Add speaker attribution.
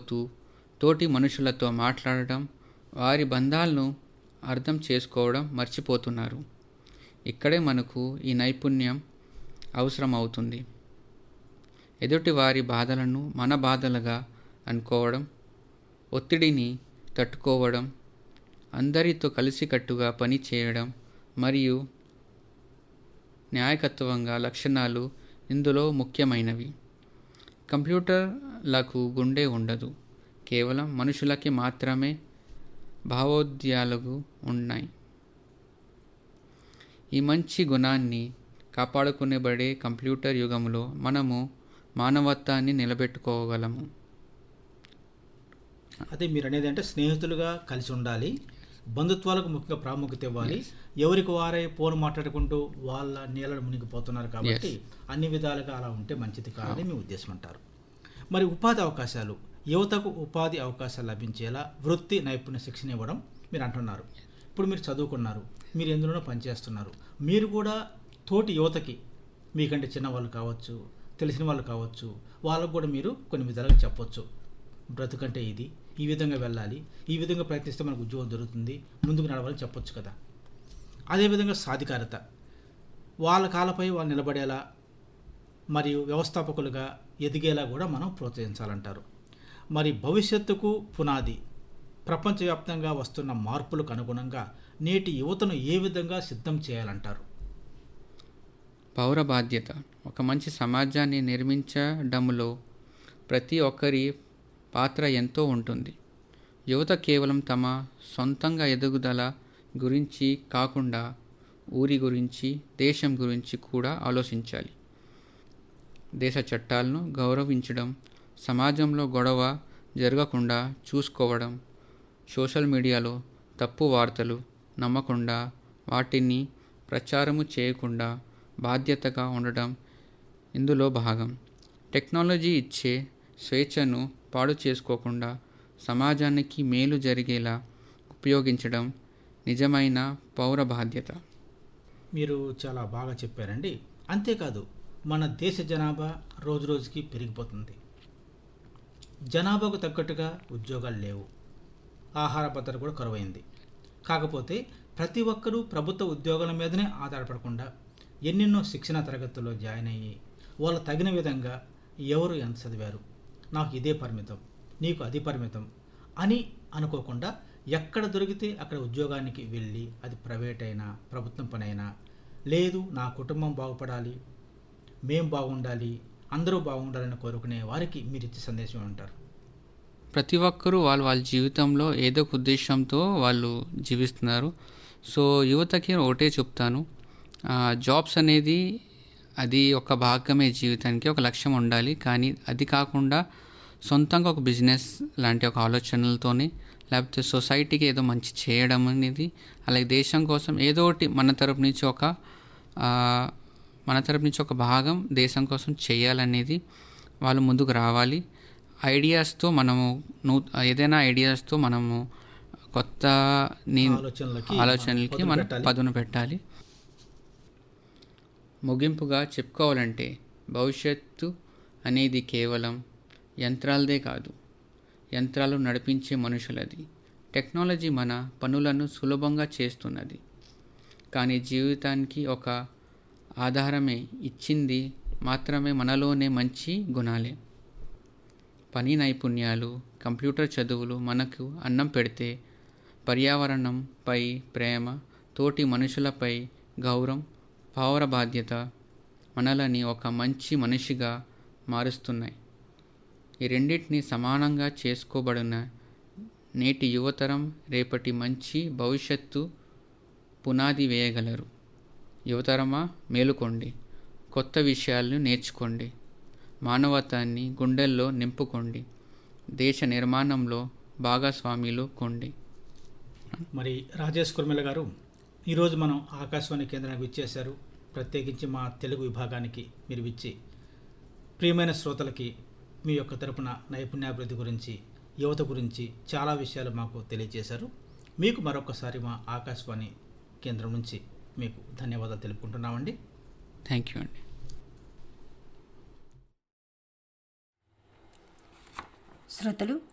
Speaker 1: తోటి మనుషులతో మాట్లాడడం వారి బంధాలను అర్థం చేసుకోవడం మర్చిపోతున్నారు ఇక్కడే మనకు ఈ నైపుణ్యం అవసరం అవుతుంది ఎదుటి వారి బాధలను మన బాధలుగా అనుకోవడం ఒత్తిడిని తట్టుకోవడం అందరితో కలిసికట్టుగా పని చేయడం మరియు న్యాయకత్వంగా లక్షణాలు ఇందులో ముఖ్యమైనవి కంప్యూటర్లకు గుండె ఉండదు కేవలం మనుషులకి మాత్రమే భావోద్యాలు ఉన్నాయి ఈ మంచి గుణాన్ని కాపాడుకునేబడే కంప్యూటర్ యుగంలో మనము మానవత్వాన్ని నిలబెట్టుకోగలము
Speaker 2: అదే మీరు అనేది అంటే స్నేహితులుగా కలిసి ఉండాలి బంధుత్వాలకు ముఖ్యంగా ప్రాముఖ్యత ఇవ్వాలి ఎవరికి వారే ఫోన్ మాట్లాడుకుంటూ వాళ్ళ నీళ్ళలో మునిగిపోతున్నారు కాబట్టి అన్ని విధాలుగా అలా ఉంటే మంచిది కాదని మీ ఉద్దేశం అంటారు మరి ఉపాధి అవకాశాలు యువతకు ఉపాధి అవకాశాలు లభించేలా వృత్తి నైపుణ్య శిక్షణ ఇవ్వడం మీరు అంటున్నారు ఇప్పుడు మీరు చదువుకున్నారు మీరు ఎందులోనో పనిచేస్తున్నారు మీరు కూడా తోటి యువతకి మీకంటే చిన్నవాళ్ళు కావచ్చు తెలిసిన వాళ్ళు కావచ్చు వాళ్ళకు కూడా మీరు కొన్ని విధాలుగా చెప్పొచ్చు బ్రతుకంటే ఇది ఈ విధంగా వెళ్ళాలి ఈ విధంగా ప్రయత్నిస్తే మనకు ఉద్యోగం దొరుకుతుంది ముందుకు నడవాలని చెప్పొచ్చు కదా అదేవిధంగా సాధికారత వాళ్ళ కాలపై వాళ్ళు నిలబడేలా మరియు వ్యవస్థాపకులుగా ఎదిగేలా కూడా మనం ప్రోత్సహించాలంటారు మరి భవిష్యత్తుకు పునాది ప్రపంచవ్యాప్తంగా వస్తున్న మార్పులకు అనుగుణంగా నేటి యువతను ఏ విధంగా సిద్ధం చేయాలంటారు
Speaker 1: పౌర బాధ్యత ఒక మంచి సమాజాన్ని నిర్మించడంలో ప్రతి ఒక్కరి పాత్ర ఎంతో ఉంటుంది యువత కేవలం తమ సొంతంగా ఎదుగుదల గురించి కాకుండా ఊరి గురించి దేశం గురించి కూడా ఆలోచించాలి దేశ చట్టాలను గౌరవించడం సమాజంలో గొడవ జరగకుండా చూసుకోవడం సోషల్ మీడియాలో తప్పు వార్తలు నమ్మకుండా వాటిని ప్రచారము చేయకుండా బాధ్యతగా ఉండడం ఇందులో భాగం టెక్నాలజీ ఇచ్చే స్వేచ్ఛను పాడు చేసుకోకుండా సమాజానికి మేలు జరిగేలా ఉపయోగించడం నిజమైన పౌర బాధ్యత
Speaker 2: మీరు చాలా బాగా చెప్పారండి అంతేకాదు మన దేశ జనాభా రోజు రోజుకి పెరిగిపోతుంది జనాభాకు తగ్గట్టుగా ఉద్యోగాలు లేవు ఆహార భద్రత కూడా కరువైంది కాకపోతే ప్రతి ఒక్కరూ ప్రభుత్వ ఉద్యోగాల మీదనే ఆధారపడకుండా ఎన్నెన్నో శిక్షణ తరగతుల్లో జాయిన్ అయ్యి వాళ్ళు తగిన విధంగా ఎవరు ఎంత చదివారు నాకు ఇదే పరిమితం నీకు అది పరిమితం అని అనుకోకుండా ఎక్కడ దొరికితే అక్కడ ఉద్యోగానికి వెళ్ళి అది ప్రైవేట్ అయినా ప్రభుత్వం పని అయినా లేదు నా కుటుంబం బాగుపడాలి మేం బాగుండాలి అందరూ బాగుండాలని కోరుకునే వారికి మీరు ఇచ్చే సందేశం ఉంటారు
Speaker 1: ప్రతి ఒక్కరూ వాళ్ళు వాళ్ళ జీవితంలో ఏదో ఒక ఉద్దేశంతో వాళ్ళు జీవిస్తున్నారు సో యువతకి ఒకటే చెప్తాను ఆ, జాబ్స్ అనేది అది ఒక భాగమే జీవితానికి ఒక లక్ష్యం ఉండాలి కానీ అది కాకుండా సొంతంగా ఒక బిజినెస్ లాంటి ఒక ఆలోచనలతోని లేకపోతే సొసైటీకి ఏదో మంచి చేయడం అనేది అలాగే దేశం కోసం ఏదో ఒకటి మన తరపు నుంచి ఒక ఆ, మన తరపు నుంచి ఒక భాగం దేశం కోసం చేయాలనేది వాళ్ళు ముందుకు రావాలి ఐడియాస్తో మనము నూ ఏదైనా ఐడియాస్తో మనము కొత్త నీ
Speaker 2: ఆలోచనలకి
Speaker 1: ఆలోచనలకి
Speaker 2: మనం
Speaker 1: మనం
Speaker 2: పదును పెట్టాలి.
Speaker 1: పదును పెట్టాలి ముగింపుగా చెప్పుకోవాలంటే భవిష్యత్తు అనేది కేవలం యంత్రాలదే కాదు యంత్రాలు నడిపించే మనుషులది టెక్నాలజీ మన పనులను సులభంగా చేస్తున్నది కానీ జీవితానికి ఒక ఆధారమే ఇచ్చింది మాత్రమే మనలోనే మంచి గుణాలే పని నైపుణ్యాలు కంప్యూటర్ చదువులు మనకు అన్నం పెడితే పర్యావరణంపై ప్రేమ తోటి మనుషులపై గౌరవం పౌర బాధ్యత మనలని ఒక మంచి మనిషిగా మారుస్తున్నాయి ఈ రెండింటిని సమానంగా చేసుకోబడిన నేటి యువతరం రేపటి మంచి భవిష్యత్తు పునాది వేయగలరు యువతరమా మేలుకోండి కొత్త విషయాలను నేర్చుకోండి మానవతాన్ని గుండెల్లో నింపుకోండి దేశ నిర్మాణంలో భాగస్వామిలు కొండి
Speaker 2: మరి రాజేష్ కుర్మిల గారు ఈరోజు మనం ఆకాశవాణి కేంద్రానికి విచ్చేశారు ప్రత్యేకించి మా తెలుగు విభాగానికి మీరు విచ్చి ప్రియమైన శ్రోతలకి మీ యొక్క తరపున నైపుణ్యాభివృద్ధి గురించి యువత గురించి చాలా విషయాలు మాకు తెలియజేశారు మీకు మరొకసారి మా ఆకాశవాణి కేంద్రం నుంచి మీకు ధన్యవాదాలు తెలుపుకుంటున్నామండి
Speaker 1: థ్యాంక్ యూ అండి
Speaker 3: శ్రోతలు